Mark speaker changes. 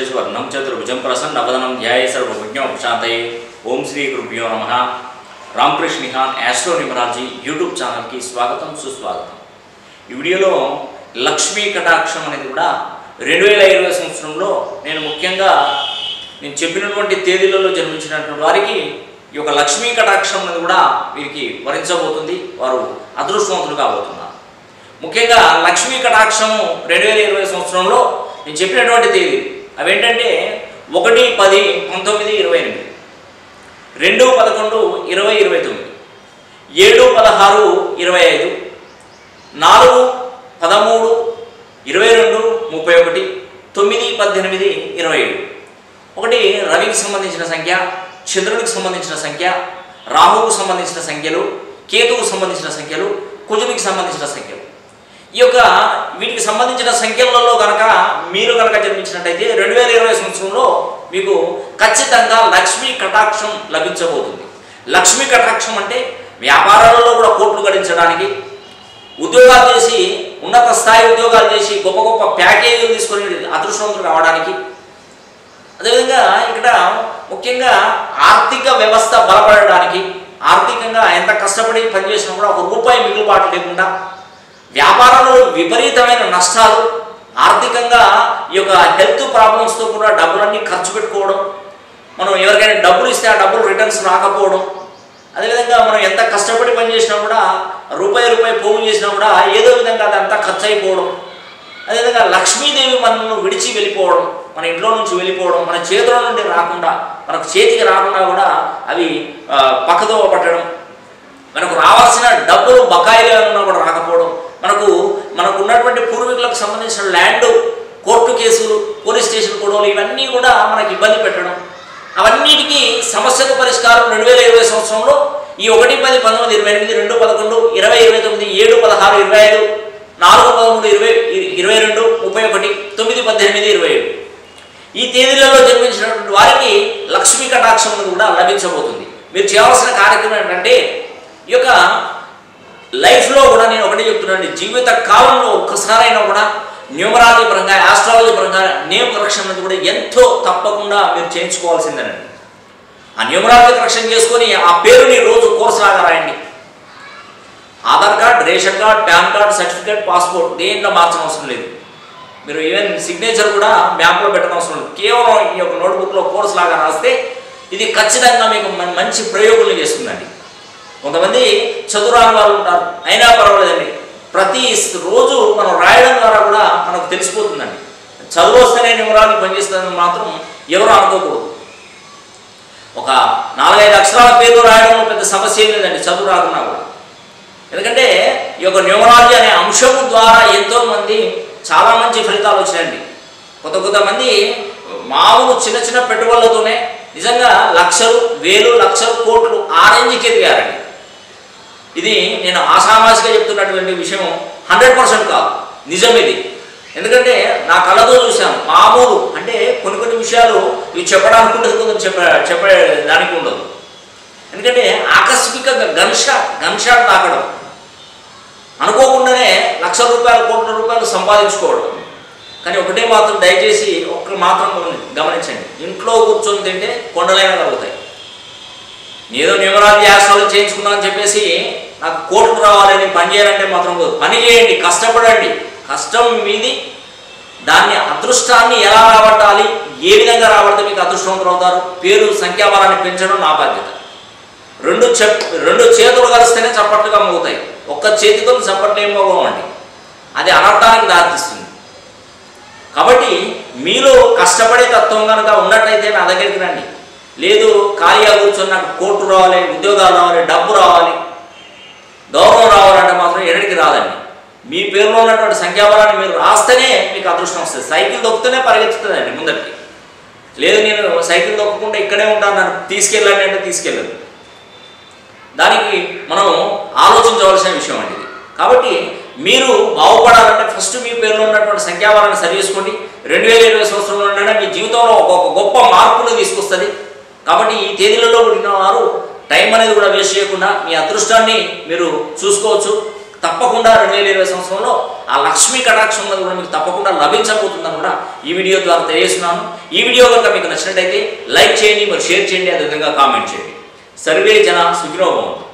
Speaker 1: వర్ణం చతుర్భుజం ప్రసన్నవదనం ధ్యాయ సర్వజ్ఞ ప్రశాంతయే ఓం శ్రీ గురుభ్యో నమ Ramakrishna Nihan astro numerology YouTube ఛానల్కి స్వాగతం సుస్వాగతం ఈ వీడియోలో లక్ష్మీ కటాక్షం అనేది కూడా రెండు వేల ఇరవై సంవత్సరంలో నేను ముఖ్యంగా నేను చెప్పినటువంటి తేదీలలో జన్మించినటువంటి వారికి ఈ యొక్క లక్ష్మీ కటాక్షం అనేది కూడా వీరికి వరించబోతుంది వారు అదృష్టవంతులు కాబోతున్నారు ముఖ్యంగా లక్ష్మీ కటాక్షము రెండు వేల ఇరవై సంవత్సరంలో నేను చెప్పినటువంటి తేదీ అవేంటంటే ఒకటి పది పంతొమ్మిది ఇరవై ఎనిమిది రెండు పదకొండు ఇరవై ఇరవై తొమ్మిది ఏడు పదహారు ఇరవై ఐదు నాలుగు పదమూడు ఇరవై రెండు ముప్పై ఒకటి తొమ్మిది పద్దెనిమిది ఇరవై ఏడు ఒకటి రవికి సంబంధించిన సంఖ్య చంద్రుడికి సంబంధించిన సంఖ్య రాహువుకు సంబంధించిన సంఖ్యలు కేతువుకు సంబంధించిన సంఖ్యలు కుజుడికి సంబంధించిన సంఖ్యలు ఈ యొక్క వీటికి సంబంధించిన సంఖ్యలలో కనుక మీరు కనుక జన్మించినట్టయితే రెండు వేల ఇరవై సంవత్సరంలో మీకు ఖచ్చితంగా లక్ష్మీ కటాక్షం లభించబోతుంది లక్ష్మీ కటాక్షం అంటే వ్యాపారాలలో కూడా కోట్లు గడించడానికి ఉద్యోగాలు చేసి ఉన్నత స్థాయి ఉద్యోగాలు చేసి గొప్ప గొప్ప ప్యాకేజీలు తీసుకొని అదృష్టవంతులు కావడానికి అదేవిధంగా ఇక్కడ ముఖ్యంగా ఆర్థిక వ్యవస్థ బలపడడానికి ఆర్థికంగా ఎంత కష్టపడి పనిచేసినా కూడా ఒక రూపాయి మిగులుబాటు లేకుండా వ్యాపారంలో విపరీతమైన నష్టాలు ఆర్థికంగా ఈ యొక్క హెల్త్ ప్రాబ్లమ్స్తో కూడా డబ్బులన్నీ ఖర్చు పెట్టుకోవడం మనం ఎవరికైనా డబ్బులు ఇస్తే ఆ డబ్బులు రిటర్న్స్ రాకపోవడం అదేవిధంగా మనం ఎంత కష్టపడి పని చేసినా కూడా రూపాయి రూపాయి పోగు చేసినా కూడా ఏదో విధంగా అదంతా ఖర్చు అయిపోవడం అదేవిధంగా లక్ష్మీదేవి మనల్ని విడిచి వెళ్ళిపోవడం మన ఇంట్లో నుంచి వెళ్ళిపోవడం మన చేతుల నుండి రాకుండా మనకు చేతికి రాకుండా కూడా అవి ఆ, పక్కదో పట్టడం మనకు రావాల్సిన డబ్బులు బకాయిలు ఏమన్నా కూడా రాకపోవడం మనకు మనకు ఉన్నటువంటి పూర్వీకులకు సంబంధించిన ల్యాండ్ కోర్టు కేసులు పోలీస్ స్టేషన్ గొడవలు ఇవన్నీ కూడా మనకి ఇబ్బంది పెట్టడం అవన్నిటికీ సమస్యకు పరిష్కారం రెండు వేల ఇరవై సంవత్సరంలో ఈ ఒకటి పది పంతొమ్మిది ఇరవై ఎనిమిది రెండు పదకొండు ఇరవై ఇరవై తొమ్మిది ఏడు పదహారు ఇరవై ఐదు నాలుగు పదమూడు ఇరవై ఇరవై రెండు ముప్పై ఒకటి తొమ్మిది పద్దెనిమిది ఇరవై ఏడు ఈ తేదీలలో జన్మించినటువంటి వారికి లక్ష్మీ కటాక్షం అనేది కూడా లభించబోతుంది మీరు చేయవలసిన కార్యక్రమం ఏంటంటే ఈ యొక్క లైఫ్లో కూడా నేను ఒకటి చెప్తున్నాను జీవిత కాలంలో ఒక్కసారైనా కూడా న్యూమరాలజీ పరంగా ఆస్ట్రాలజీ పరంగా నేమ్ కరెక్షన్ అనేది కూడా ఎంతో తప్పకుండా మీరు చేయించుకోవాల్సిందేనండి ఆ న్యూమరాలజీ కరెక్షన్ చేసుకొని ఆ పేరుని రోజు కోర్సు లాగా రాయండి Aadhaar card ration card PAN card certificate passport దేంట్లో మార్చడం అవసరం లేదు మీరు ఈవెన్ సిగ్నేచర్ కూడా మ్యాప్లో పెట్టడం అవసరం లేదు కేవలం ఈ యొక్క నోట్బుక్లో కోర్స్ లాగా రాస్తే ఇది ఖచ్చితంగా మీకు మం- మంచి ప్రయోగాలు చేస్తుందండి కొంతమంది చదువురాని వాళ్ళు ఉంటారు అయినా పర్వాలేదండి ప్రతి రోజు మనం రాయడం ద్వారా కూడా మనకు తెలిసిపోతుందండి చదువు వస్తేనే వివరాలు పనిచేస్తుందని మాత్రం ఎవరు అనుకోకూడదు ఒక నాలుగైదు అక్షరాల పేర్లు రాయడంలో పెద్ద సమస్య ఏం లేదండి చదువు రాకున్నా కూడా ఎందుకంటే ఈ యొక్క న్యూమరాలజీ అనే అంశం ద్వారా ఎంతోమంది చాలా మంచి ఫలితాలు వచ్చినాయండి కొత్త కొంతమంది మామూలు చిన్న చిన్న పెట్టుబడులతోనే నిజంగా లక్షలు వేలు లక్షలు కోట్లు ఆ రేంజ్కి ఎదిగారండి ఇది నేను ఆసామాసిగా చెప్తున్నటువంటి విషయం హండ్రెడ్ పర్సెంట్ కాదు నిజం ఇది ఎందుకంటే నా కళ్ళతో చూశాను మామూలు అంటే కొన్ని కొన్ని విషయాలు ఇవి చెప్పడానికి ఉండదు కొంచెం చెప్ప చెప్పే దానికి ఉండదు ఎందుకంటే ఆకస్మికంగా గన్ షాట్ గన్ షాట్ తాకడం అనుకోకుండానే లక్ష రూపాయలు కోట్ల రూపాయలు సంపాదించుకోవడం కానీ ఒకటే మాత్రం దయచేసి ఒక్క మాత్రం గమని- గమనించండి ఇంట్లో కూర్చొని తింటే కొండలైనా కలుగుతాయి ఏదో న్యూమరాలజీ యాస్ట్రాలు చేయించుకున్నా అని చెప్పేసి నాకు కోట్లు రావాలని పని చేయాలంటే మాత్రం కుదరదు. పని చేయండి కష్టపడండి కష్టం మీది దాన్ని అదృష్టాన్ని ఎలా రాబట్టాలి ఏ విధంగా రాబడితే మీకు అదృష్టవంతులు అవుతారు పేరు సంఖ్యాబలాన్ని పెంచడం నా బాధ్యత రెండు చెప్ రెండు చేతులు కలిస్తేనే చప్పట్లుగా మోగుతాయి ఒక్క చేతితో చప్పట్లు ఏం మోగవండి అది అనర్థానికి దారితీస్తుంది కాబట్టి మీలో కష్టపడే తత్వం కనుక ఉన్నట్టయితే నా దగ్గరికి రండి లేదు ఖాళీగా కూర్చొని నాకు కోర్టు రావాలి ఉద్యోగాలు రావాలి డబ్బు రావాలి గౌరవం రావాలంటే మాత్రం ఎన్నడికి రాదండి మీ పేరులో ఉన్నటువంటి సంఖ్యాబలాన్ని మీరు రాస్తేనే మీకు అదృష్టం వస్తుంది సైకిల్ దొక్కుతూనే పరిగెత్తుతుందండి ముందరికి లేదు నేను సైకిల్ దొక్కకుండా ఇక్కడే ఉంటాను నన్ను తీసుకెళ్ళండి అంటే తీసుకెళ్ళదు దానికి మనం ఆలోచించవలసిన విషయం అండి ఇది కాబట్టి మీరు బాగుపడాలంటే ఫస్ట్ మీ పేరులో ఉన్నటువంటి సంఖ్యాబలాన్ని సరి చేసుకోండి రెండు వేల ఇరవై సంవత్సరంలోనే మీ జీవితంలో ఒక ఒక గొప్ప మార్పులు తీసుకొస్తుంది కాబట్టి ఈ తేదీలలో పుట్టిన వారు టైం అనేది కూడా వేస్ట్ చేయకుండా మీ అదృష్టాన్ని మీరు చూసుకోవచ్చు తప్పకుండా రెండు వేల ఇరవై సంవత్సరంలో ఆ లక్ష్మీ కటాక్షం అనేది కూడా మీకు తప్పకుండా లభించబోతుందని కూడా ఈ వీడియో ద్వారా తెలియజేస్తున్నాను ఈ వీడియో కనుక మీకు నచ్చినట్టయితే లైక్ చేయండి మరి షేర్ చేయండి అదేవిధంగా కామెంట్ చేయండి సర్వే జన సుఖినోభవంతు